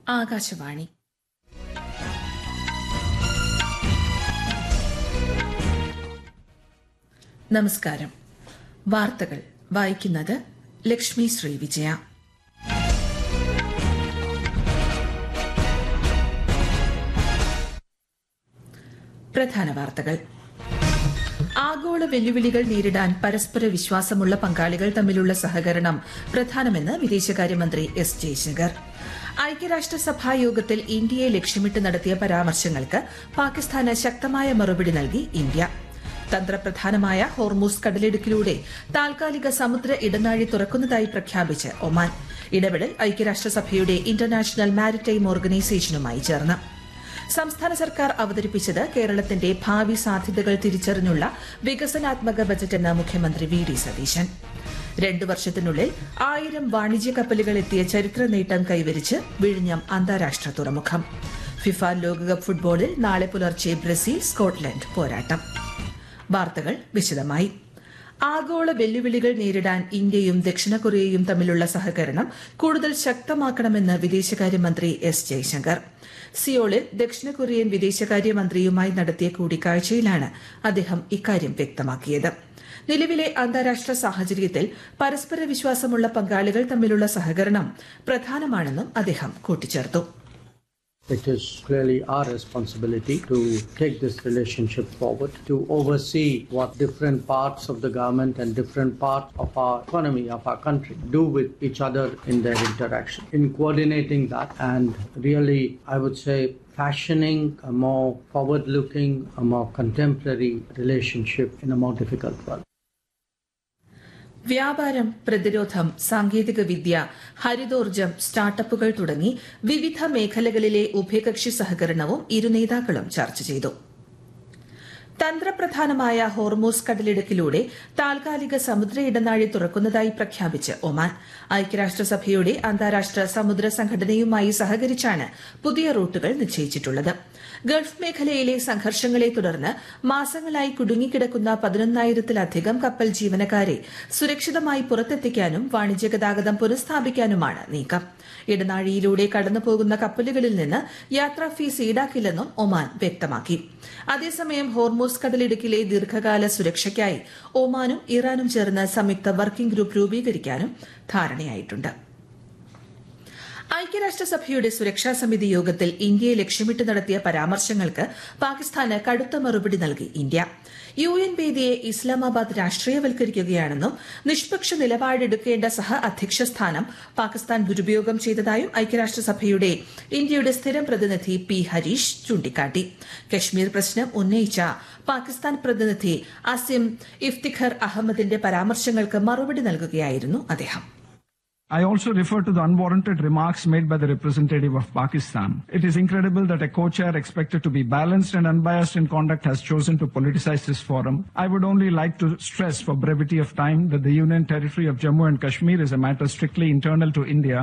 ആകാശവാണി നമസ്കാരം വാർത്തകൾ വായിക്കുന്നത് ലക്ഷ്മി ശ്രീ വിജയ പ്രധാന വാർത്തകൾ ആഗോള വെല്ലുവിളികൾ നേരിടാൻ പരസ്പര വിശ്വാസമുള്ള പങ്കാളികൾ തമ്മിലുള്ള സഹകരണം പ്രധാനമെന്ന് വിദേശകാര്യമന്ത്രി എസ് ജയശങ്കർ ഐക്യരാഷ്ട്രസഭാ യോഗത്തിൽ ഇന്ത്യയെ ലക്ഷ്യമിട്ട് നടത്തിയ പരാമർശങ്ങൾക്ക് പാകിസ്ഥാന് ശക്തമായ മറുപടി നൽകി ഇന്ത്യ തന്ത്രപ്രധാനമായ ഹോർമൂസ് കടലിടുക്കിലൂടെ താൽക്കാലിക സമുദ്ര ഇടനാഴി തുറക്കുന്നതായി പ്രഖ്യാപിച്ച് ഒമാൻ ഇടപെടൽ ഐക്യരാഷ്ട്രസഭയുടെ ഇന്റർനാഷണൽ മാരിടൈം ഓർഗനൈസേഷനുമായി ചേർന്ന് സംസ്ഥാന സർക്കാർ അവതരിപ്പിച്ചത് കേരളത്തിന്റെ ഭാവി സാധ്യതകൾ തിരിച്ചറിഞ്ഞുള്ള വികസനാത്മക ബജറ്റെന്ന് മുഖ്യമന്ത്രി വി ഡി സതീശൻ രണ്ടു വർഷത്തിനുള്ളിൽ ആയിരം വാണിജ്യ കപ്പലുകൾ എത്തിയ ചരിത്ര നേട്ടം കൈവരിച്ച് വിഴിഞ്ഞം അന്താരാഷ്ട്ര തുറമുഖം ഫിഫ ലോകകപ്പ് ഫുട്ബോളിൽ നാളെ പുലർച്ചെ ബ്രസീൽ സ്കോട്ട്ലൻഡ് പോരാട്ടം വാർത്തകൾ വിശദമായി ആഗോള വെല്ലുവിളികൾ നേരിടാൻ ഇന്ത്യയും ദക്ഷിണ കൊറിയയും തമ്മിലുള്ള സഹകരണം കൂടുതൽ ശക്തമാക്കണമെന്ന് വിദേശകാര്യമന്ത്രി എസ് ജയശങ്കർ സിയോളിൽ ദക്ഷിണ കൊറിയൻ വിദേശകാര്യമന്ത്രിയുമായി നടത്തിയ കൂടിക്കാഴ്ചയിലാണ് അദ്ദേഹം ഇക്കാര്യം വ്യക്തമാക്കിയത് നിലവിലെ അന്താരാഷ്ട്ര സാഹചര്യത്തിൽ പരസ്പര വിശ്വാസമുള്ള പങ്കാളികൾ തമ്മിലുള്ള സഹകരണം പ്രധാനമാണെന്നും അദ്ദേഹം കൂട്ടിച്ചേർത്തു It is clearly our responsibility to take this relationship forward, to oversee what different parts of the government and different parts of our economy, of our country, do with each other in their interaction. In coordinating that and really, I would say, fashioning a more forward looking, a more contemporary relationship in a more difficult world. വ്യാപാരം പ്രതിരോധം സാങ്കേതിക വിദ്യ ഹരിതോർജ്ജം സ്റ്റാർട്ടപ്പുകൾ തുടങ്ങി വിവിധ മേഖലകളിലെ ഉഭയകക്ഷി സഹകരണവും ഇരു നേതാക്കളും ചർച്ച ചെയ്തു തന്ത്രപ്രധാനമായ ഹോർമൂസ് കടലിടുക്കിലൂടെ താൽക്കാലിക സമുദ്ര ഇടനാഴി തുറക്കുന്നതായി പ്രഖ്യാപിച്ച് ഒമാൻ ഐക്യരാഷ്ട്രസഭയുടെ അന്താരാഷ്ട്ര സമുദ്ര സംഘടനയുമായി സഹകരിച്ചാണ് പുതിയ റൂട്ടുകൾ നിശ്ചയിച്ചിട്ടുള്ളത് ഗൾഫ് മേഖലയിലെ സംഘർഷങ്ങളെ തുടർന്ന് മാസങ്ങളായി കുടുങ്ങിക്കിടക്കുന്ന പതിനൊന്നായിരത്തിലധികം കപ്പൽ ജീവനക്കാരെ സുരക്ഷിതമായി പുറത്തെത്തിക്കാനും വാണിജ്യ ഗതാഗതം പുനഃസ്ഥാപിക്കാനുമാണ് നീക്കം ഇടനാഴിയിലൂടെ കടന്നുപോകുന്ന കപ്പലുകളിൽ നിന്ന് യാത്രാ ഫീസ് ഈടാക്കില്ലെന്നും ഒമാൻ വ്യക്തമാക്കി അതേസമയം ഹോർമോസ് കടലിടുക്കിലെ ദീർഘകാല സുരക്ഷയ്ക്കായി ഒമാനും ഇറാനും ചേർന്ന് സംയുക്ത വർക്കിംഗ് ഗ്രൂപ്പ് രൂപീകരിക്കാനും ധാരണയായിട്ടുണ്ട് ഐക്യരാഷ്ട്രസഭയുടെ സുരക്ഷാ സമിതി യോഗത്തിൽ ഇന്ത്യയെ ലക്ഷ്യമിട്ട് നടത്തിയ പരാമർശങ്ങൾക്ക് പാകിസ്ഥാന് കടുത്ത മറുപടി നൽകി ഇന്ത്യ യു എൻ വേദിയെ ഇസ്ലാമാബാദ് രാഷ്ട്രീയവൽക്കരിക്കുകയാണെന്നും നിഷ്പക്ഷ നിലപാടെടുക്കേണ്ട സഹ അധ്യക്ഷ സ്ഥാനം പാകിസ്ഥാൻ ദുരുപയോഗം ചെയ്തതായും ഐക്യരാഷ്ട്രസഭയുടെ ഇന്ത്യയുടെ സ്ഥിരം പ്രതിനിധി പി ഹരീഷ് ചൂണ്ടിക്കാട്ടി കശ്മീർ പ്രശ്നം ഉന്നയിച്ച പാകിസ്ഥാൻ പ്രതിനിധി അസിം ഇഫ്തിഖർ അഹമ്മദിന്റെ പരാമർശങ്ങൾക്ക് മറുപടി നൽകുകയായിരുന്നു അദ്ദേഹം I also refer to the unwarranted remarks made by the representative of Pakistan. It is incredible that a co-chair expected to be balanced and unbiased in conduct has chosen to politicize this forum. I would only like to stress for brevity of time that the Union territory of Jammu and Kashmir is a matter strictly internal to India